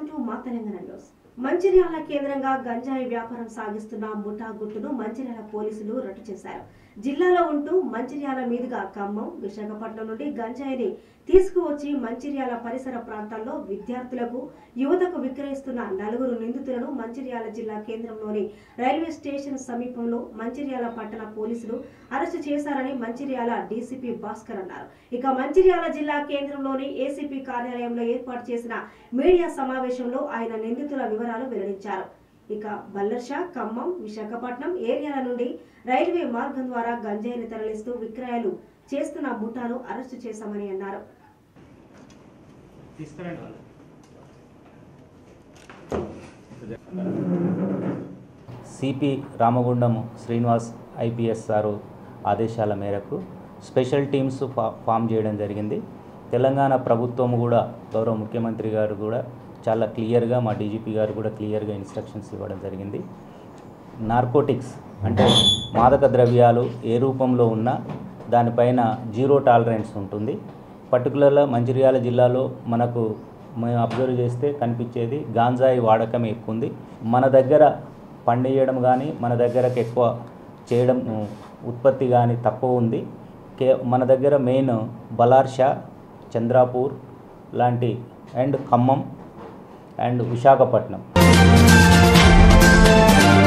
to మా Telangana news Mancherial కేంద్రంగా గంజాయి వ్యాపారం సాగిస్తున్న ముఠా గుట్టును మంచిర్యాల పోలీసులు రట్టు చేశారు జిల్లాలో ఉంటూ మంచిర్యాల మీదుగా ఖమ్మం విశాఖపట్నం నుండి గంజాయిని తీసుకువచ్చి మంచిర్యాల పరిసర ప్రాంతాల్లో విద్యార్థులకు యువతకు విక్రయిస్తున్న నలుగురు నిందితులను మంచిర్యాల జిల్లా కేంద్రంలోని రైల్వే స్టేషన్ సమీపంలో మంచిర్యాల పట్టణ పోలీసులు అరెస్టు చేశారని మంచిర్యాల డీసీపీ భాస్కర్ అన్నారు ఇక మంచిర్యాల జిల్లా కేంద్రంలోని ఏసీపీ కార్యాలయంలో ఏర్పాటు చేసిన మీడియా సమావేశంలో ఆయన నిందితుల వివరాలు వెల్లడించారు ఇక బల్లర్షా ఖమ్మం విశాఖపట్నం ఏరియాల నుండి రైల్వే మార్గం ద్వారా గంజాయిని తరలిస్తూ విక్రయాలు చేస్తున్న ముఠాను అరెస్టు చేశామని అన్నారు తీసుకురండి వాళ్ళు CP Ramagundam Srinivas IPS sir ఆదేశాల మేరకు స్పెషల్ టీమ్స్ ఫా ఫామ్ చేయడం జరిగింది తెలంగాణ ప్రభుత్వం కూడా గౌరవ ముఖ్యమంత్రి గారు కూడా చాలా క్లియర్గా మా డీజీపీ గారు కూడా క్లియర్గా ఇన్స్ట్రక్షన్స్ ఇవ్వడం జరిగింది నార్కోటిక్స్ అంటే మాదక ద్రవ్యాలు ఏ రూపంలో ఉన్నా దానిపైన జీరో టాలరెన్స్ ఉంటుంది పర్టికులర్గా మంచిర్యాల జిల్లాలో మనకు మేము అబ్జర్వ్ చేస్తే కనిపించేది గాంజాయి వాడకం ఎక్కువ ఉంది మన దగ్గర పండియడం కానీ మన దగ్గరకు ఎక్కువ చేయడం ఉ, ఉత్పత్తి కానీ తక్కువ ఉంది కే మన దగ్గర మెయిన్ బలార్షా చంద్రాపూర్ లాంటి అండ్ ఖమ్మం అండ్ విశాఖపట్నం